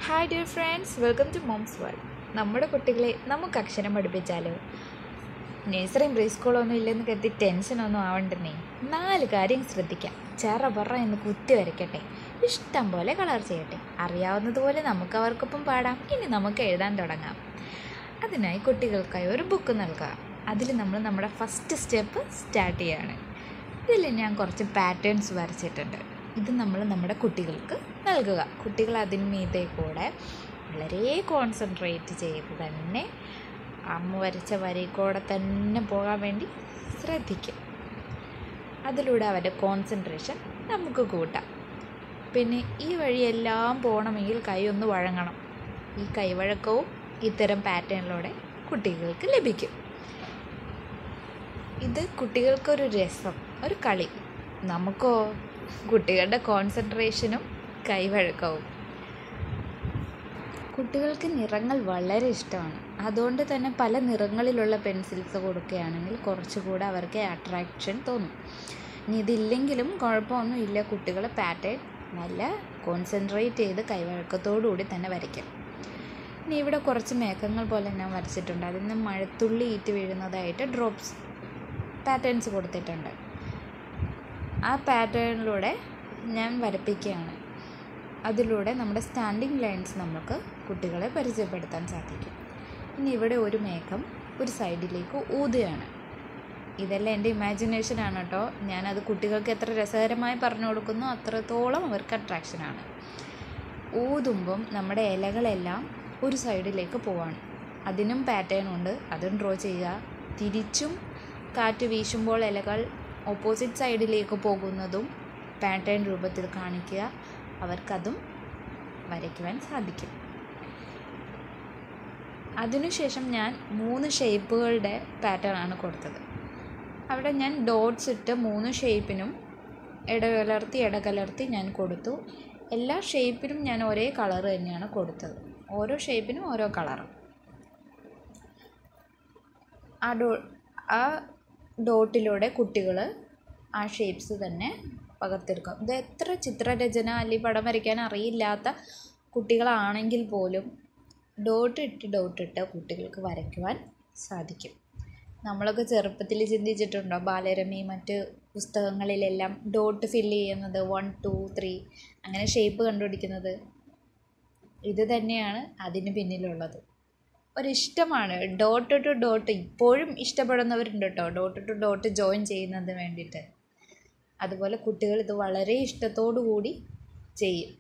hi dear friends welcome to mom's world നമ്മുടെ കുട്ടികളെ നമുക്ക് അക്ഷരം പഠിപ്പിച്ചാലോ നഴ്സറിയും പ്രീ സ്കൂളൊന്നും ഇല്ലെന്ന് കരുതി ടെൻഷനൊന്നും ആവണ്ടെന്നേ നാല് കാര്യം ശ്രദ്ധിക്കാം ചെറ പറ എന്ന് കുത്തി വരയ്ക്കട്ടെ ഇഷ്ടം പോലെ കളർ ചെയ്യട്ടെ അറിയാവുന്നതുപോലെ നമുക്ക് അവർക്കൊപ്പം പാടാം ഇനി നമുക്ക് എഴുതാൻ തുടങ്ങാം അതിനായി കുട്ടികൾക്കായി ഒരു ബുക്ക് നൽകുക അതിൽ നമ്മൾ നമ്മുടെ ഫസ്റ്റ് സ്റ്റെപ്പ് സ്റ്റാർട്ട് ചെയ്യാണ് ഇതിൽ ഞാൻ കുറച്ച് പാറ്റേൺസ് വരച്ചിട്ടുണ്ട് ഇത് നമ്മൾ നമ്മുടെ കുട്ടികൾക്ക് നൽകുക കുട്ടികൾ അതിന് മീതെ കൂടെ വളരെ കോൺസെൻട്രേറ്റ് ചെയ്ത് തന്നെ അമ്മ വരച്ച വരയിൽ കൂടെ തന്നെ പോകാൻ വേണ്ടി ശ്രദ്ധിക്കും അതിലൂടെ അവരുടെ കോൺസെൻട്രേഷൻ നമുക്ക് കൂട്ടാം പിന്നെ ഈ വഴിയെല്ലാം പോകണമെങ്കിൽ കൈ ഒന്ന് വഴങ്ങണം ഈ കൈവഴക്കവും ഇത്തരം പാറ്റേണിലൂടെ കുട്ടികൾക്ക് ലഭിക്കും ഇത് കുട്ടികൾക്കൊരു രസം ഒരു കളി നമുക്കോ കുട്ടികളുടെ കോൺസെൻട്രേഷനും കൈവഴക്കവും കുട്ടികൾക്ക് നിറങ്ങൾ വളരെ ഇഷ്ടമാണ് അതുകൊണ്ട് തന്നെ പല നിറങ്ങളിലുള്ള പെൻസിൽസ് കൊടുക്കുകയാണെങ്കിൽ കുറച്ചുകൂടെ അവർക്ക് അട്രാക്ഷൻ തോന്നും ഇനി ഇതില്ലെങ്കിലും കുഴപ്പമൊന്നുമില്ല കുട്ടികൾ പാറ്റേൺ നല്ല കോൺസെൻട്രേറ്റ് ചെയ്ത് കൈവഴക്കത്തോടുകൂടി തന്നെ വരയ്ക്കും ഇനി ഇവിടെ കുറച്ച് മേഘങ്ങൾ പോലെ ഞാൻ വരച്ചിട്ടുണ്ട് അതിൽ നിന്ന് മഴത്തുള്ളി ഈറ്റ് വീഴുന്നതായിട്ട് ഡ്രോപ്സ് പാറ്റേൺസ് കൊടുത്തിട്ടുണ്ട് ആ പാറ്റേണിലൂടെ ഞാൻ വരപ്പിക്കുകയാണ് അതിലൂടെ നമ്മുടെ സ്റ്റാൻഡിങ് ലൈൻസ് നമുക്ക് കുട്ടികളെ പരിചയപ്പെടുത്താൻ സാധിക്കും ഇനി ഇവിടെ ഒരു മേഘം ഒരു സൈഡിലേക്ക് ഊതുകയാണ് ഇതെല്ലാം എൻ്റെ ഇമാജിനേഷനാണ് കേട്ടോ ഞാനത് കുട്ടികൾക്ക് എത്ര രസകരമായി പറഞ്ഞു കൊടുക്കുന്നു അത്രത്തോളം അവർക്ക് അട്രാക്ഷനാണ് ഊതുമ്പം നമ്മുടെ ഇലകളെല്ലാം ഒരു സൈഡിലേക്ക് പോവാണ് അതിനും പാറ്റേൺ ഉണ്ട് അതും ഡ്രോ ചെയ്യുക തിരിച്ചും കാറ്റ് വീശുമ്പോൾ ഇലകൾ ഓപ്പോസിറ്റ് സൈഡിലേക്ക് പോകുന്നതും പാറ്റേൺ രൂപത്തിൽ കാണിക്കുക അവർക്കതും വരയ്ക്കുവാൻ സാധിക്കും അതിനുശേഷം ഞാൻ മൂന്ന് ഷേപ്പുകളുടെ പാറ്റേൺ ആണ് കൊടുത്തത് അവിടെ ഞാൻ ഡോട്ട്സ് ഇട്ട് മൂന്ന് ഷേപ്പിനും ഇടകലർത്തി ഇടകലർത്തി ഞാൻ കൊടുത്തു എല്ലാ ഷേപ്പിനും ഞാൻ ഒരേ കളർ തന്നെയാണ് കൊടുത്തത് ഓരോ ഷേപ്പിനും ഓരോ കളറും ആ ഡോ ആ ഡോട്ടിലൂടെ കുട്ടികൾ ആ ഷേപ്സ് തന്നെ പകർത്തെടുക്കും ഇത് എത്ര ചിത്രരചന അല്ലെങ്കിൽ പടം വരയ്ക്കാൻ അറിയില്ലാത്ത കുട്ടികളാണെങ്കിൽ പോലും ഡോട്ട് ഇട്ട് ഡോട്ട് ഇട്ട് കുട്ടികൾക്ക് വരയ്ക്കുവാൻ സാധിക്കും നമ്മളൊക്കെ ചെറുപ്പത്തിൽ ചിന്തിച്ചിട്ടുണ്ടോ ബാലരമി മറ്റ് പുസ്തകങ്ങളിലെല്ലാം ഡോട്ട് ഫില്ല് ചെയ്യുന്നത് വൺ ടു ത്രീ അങ്ങനെ ഷേപ്പ് കണ്ടുപിടിക്കുന്നത് ഇത് തന്നെയാണ് അതിന് പിന്നിലുള്ളത് ഒരിഷ്ടമാണ് ഡോട്ട് ടു ഡോട്ട് ഇപ്പോഴും ഇഷ്ടപ്പെടുന്നവരുണ്ട് കേട്ടോ ഡോട്ട് ടു ഡോട്ട് ജോയിൻ ചെയ്യുന്നതിന് വേണ്ടിയിട്ട് അതുപോലെ കുട്ടികൾ ഇത് വളരെ ഇഷ്ടത്തോടു കൂടി ചെയ്യും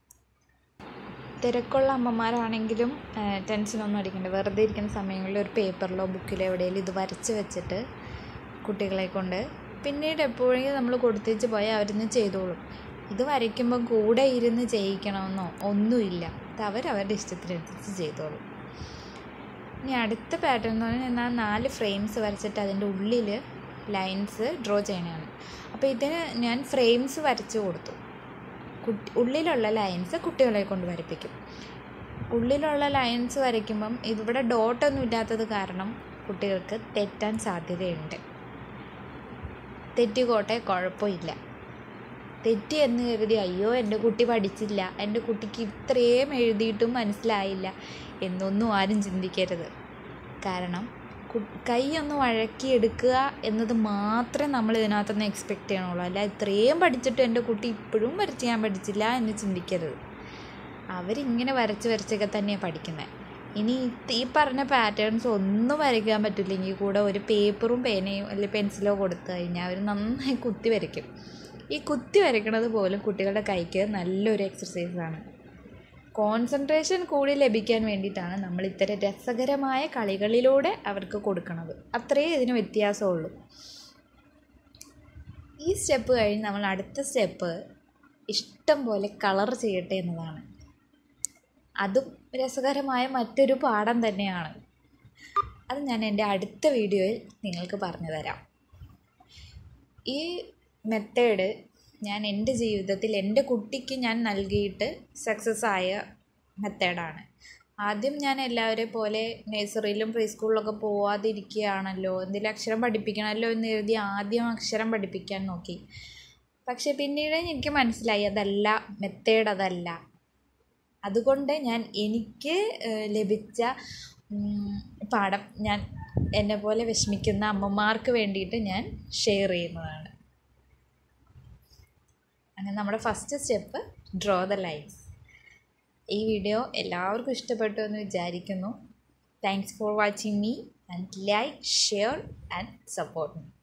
തിരക്കുള്ള അമ്മമാരാണെങ്കിലും ടെൻഷനൊന്നും അടിക്കണ്ട വെറുതെ ഇരിക്കുന്ന സമയങ്ങളിൽ ഒരു പേപ്പറിലോ ബുക്കിലോ എവിടെയെങ്കിലും ഇത് വരച്ച് വെച്ചിട്ട് കുട്ടികളെ കൊണ്ട് പിന്നീട് എപ്പോഴെങ്കിലും നമ്മൾ കൊടുത്തേച്ച് പോയാൽ അവരിന്ന് ചെയ്തോളും ഇത് വരയ്ക്കുമ്പോൾ കൂടെ ഇരുന്ന് ചെയ്യിക്കണമെന്നോ ഒന്നുമില്ല ഇത് അവരവരുടെ ഇഷ്ടത്തിനനുസരിച്ച് ചെയ്തോളും ഇനി അടുത്ത പാറ്റേൺ എന്ന് പറഞ്ഞാൽ ഞാൻ നാല് ഫ്രെയിംസ് വരച്ചിട്ട് അതിൻ്റെ ഉള്ളിൽ ലൈൻസ് ഡ്രോ ചെയ്യണതാണ് അപ്പോൾ ഇതിന് ഞാൻ ഫ്രെയിംസ് വരച്ച് കൊടുത്തു കുട്ടി ഉള്ളിലുള്ള ലൈൻസ് കുട്ടികളെ കൊണ്ട് വരപ്പിക്കും ഉള്ളിലുള്ള ലൈൻസ് വരയ്ക്കുമ്പം ഇവിടെ ഡോട്ടൊന്നും ഇല്ലാത്തത് കാരണം കുട്ടികൾക്ക് തെറ്റാൻ സാധ്യതയുണ്ട് തെറ്റിക്കോട്ടെ കുഴപ്പമില്ല തെറ്റി എന്ന് കരുതി അയ്യോ എൻ്റെ കുട്ടി പഠിച്ചില്ല എൻ്റെ കുട്ടിക്ക് ഇത്രയും എഴുതിയിട്ടും മനസ്സിലായില്ല എന്നൊന്നും ആരും ചിന്തിക്കരുത് കാരണം കൈ ഒന്ന് വഴക്കിയെടുക്കുക എന്നത് മാത്രമേ നമ്മൾ ഇതിനകത്തുനിന്ന് എക്സ്പെക്റ്റ് ചെയ്യണുള്ളൂ അല്ല ഇത്രയും പഠിച്ചിട്ട് എൻ്റെ കുട്ടി ഇപ്പോഴും വരച്ച് ചെയ്യാൻ പഠിച്ചില്ല എന്ന് ചിന്തിക്കരുത് അവരിങ്ങനെ വരച്ച് വരച്ചൊക്കെ തന്നെയാണ് പഠിക്കുന്നത് ഇനി ഈ പറഞ്ഞ പാറ്റേൺസ് ഒന്നും വരയ്ക്കാൻ പറ്റില്ലെങ്കിൽ കൂടെ ഒരു പേപ്പറും പേനയും അല്ലെങ്കിൽ പെൻസിലോ കൊടുത്തു കഴിഞ്ഞാൽ അവർ നന്നായി കുത്തി വരയ്ക്കും ഈ കുത്തി വരയ്ക്കണത് പോലും കുട്ടികളുടെ കൈക്ക് നല്ലൊരു എക്സസൈസാണ് കോൺസെൻട്രേഷൻ കൂടി ലഭിക്കാൻ വേണ്ടിയിട്ടാണ് നമ്മൾ ഇത്തരം രസകരമായ കളികളിലൂടെ അവർക്ക് കൊടുക്കുന്നത് അത്രയേ ഇതിന് വ്യത്യാസമുള്ളൂ ഈ സ്റ്റെപ്പ് കഴിഞ്ഞ് നമ്മൾ അടുത്ത സ്റ്റെപ്പ് ഇഷ്ടം പോലെ കളർ ചെയ്യട്ടെ എന്നതാണ് അതും രസകരമായ മറ്റൊരു പാഠം തന്നെയാണ് അത് ഞാൻ എൻ്റെ അടുത്ത വീഡിയോയിൽ നിങ്ങൾക്ക് പറഞ്ഞു തരാം ഈ മെത്തേഡ് ഞാൻ എൻ്റെ ജീവിതത്തിൽ എൻ്റെ കുട്ടിക്ക് ഞാൻ നൽകിയിട്ട് സക്സസ് ആയ മെത്തേഡാണ് ആദ്യം ഞാൻ എല്ലാവരെയും പോലെ നഴ്സറിയിലും പ്രീ സ്കൂളിലൊക്കെ പോവാതിരിക്കുകയാണല്ലോ എന്തെങ്കിലും അക്ഷരം പഠിപ്പിക്കണമല്ലോ എന്ന് എഴുതി ആദ്യം അക്ഷരം പഠിപ്പിക്കാൻ നോക്കി പക്ഷെ പിന്നീട് എനിക്ക് മനസ്സിലായി അതല്ല മെത്തേഡ് അതല്ല അതുകൊണ്ട് ഞാൻ എനിക്ക് ഏഹ്, ലഭിച്ച ഉം, പാഠം ഞാൻ എന്നെ പോലെ വിഷമിക്കുന്ന അമ്മമാർക്ക് വേണ്ടിയിട്ട് ഞാൻ ഷെയർ ചെയ്യുന്നതാണ് അങ്ങനെ നമ്മുടെ first step draw the lines ഈ വീഡിയോ എല്ലാവർക്കും ഇഷ്ടപ്പെട്ടു എന്ന് വിചാരിക്കുന്നു thanks for watching me and like share and support me